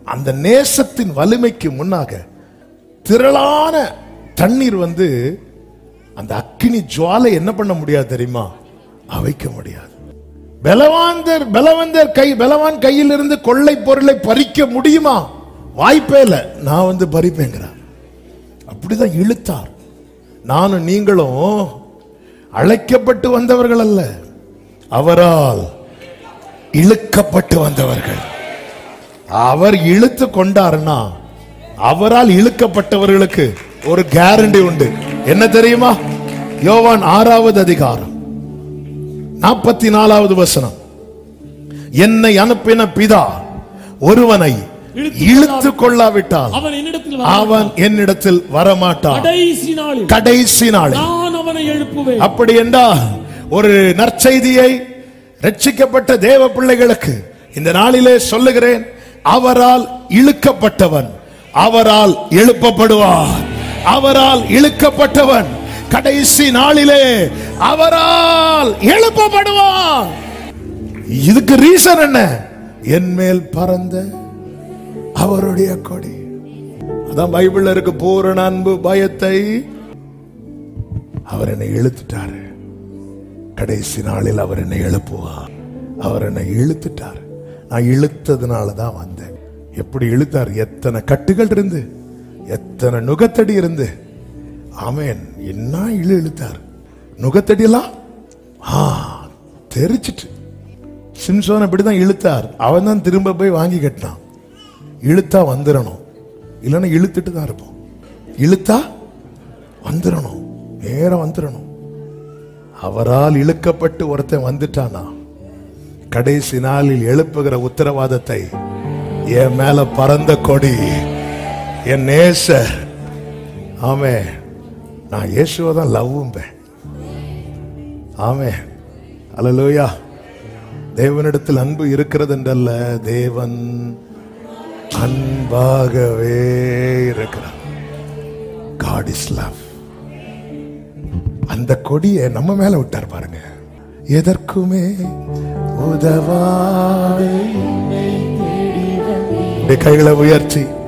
அந்த நேசத்தின் வலிமைக்கு முன்னாக திரளான தண்ணீர் வந்து அந்த அக்கினி ஜுவாலை என்ன பண்ண முடியாது தெரியுமா அவைக்க முடியாது பலவாந்தர் பலவந்தர் கை பலவான் கையில் இருந்து கொள்ளை பொருளை பறிக்க முடியுமா வாய்ப்பே இல்லை நான் வந்து பறிப்பேங்கிறார் அப்படிதான் இழுத்தார் நானும் நீங்களும் அழைக்கப்பட்டு வந்தவர்கள் அல்ல அவரால் இழுக்கப்பட்டு வந்தவர்கள் அவர் இழுத்து கொண்டாருன்னா அவரால் இழுக்கப்பட்டவர்களுக்கு ஒரு கேரண்டி உண்டு என்ன தெரியுமா யோவான் ஆறாவது அதிகாரம் நாற்பத்தி நாலாவது வசனம் என்னை அனுப்பின பிதா ஒருவனை இழுத்து கொள்ளாவிட்டால் அவன் என்னிடத்தில் அவன் என்னிடத்தில் வரமாட்டான் கடைசி நாளில் கடைசி நாளில் நான் அவனை எழுப்புவேன் அப்படி என்றால் ஒரு நற்செய்தியை ரட்சிக்கப்பட்ட தேவ பிள்ளைகளுக்கு இந்த நாளிலே சொல்லுகிறேன் அவரால் இழுக்கப்பட்டவன் அவரால் எழுப்பப்படுவார் அவரால் இழுக்கப்பட்டவன் கடைசி நாளிலே அவரால் எழுப்பப்படுவான் இதுக்கு ரீசன் என்ன என் மேல் பறந்த அவருடைய கொடி அதான் பைபிள்ல இருக்கு பூரண அன்பு பயத்தை அவர் என்னை இழுத்துட்டாரு கடைசி நாளில் அவர் என்னை எழுப்புவார் அவர் என்னை இழுத்துட்டார் நான் இழுத்ததுனால தான் வந்தேன் எப்படி இழுத்தார் எத்தனை கட்டுகள் இருந்து எத்தனை நுகத்தடி இருந்து ஆமென் என்ன இழு இழுத்தார் நுகத்தடி எல்லாம் ஆ தெரிச்சிட்டு சிம்சோன் அப்படிதான் இழுத்தார் அவன் தான் திரும்ப போய் வாங்கி கட்டினான் இழுத்தா வந்துடணும் இல்லைன்னா இழுத்துட்டு தான் இருப்போம் இழுத்தா வந்துடணும் நேரம் வந்துடணும் அவரால் இழுக்கப்பட்டு ஒருத்தன் வந்துட்டானா கடைசி நாளில் எழுப்புகிற உத்தரவாதத்தை என் மேல பறந்த கொடி என் நேச ஆமே நான் இயேசுவை தான் லவ்வும்பேன் ஆமே அல்லேலூயா தேவனிடத்தில் அன்பு இருக்கிறது என்றல்ல தேவன் அன்பாகவே இருக்கிறார் காட் இஸ் லவ் அந்த கொடியை நம்ம மேல விட்டார் பாருங்க எதற்குமே உதவாய் கைகளை உயர்த்தி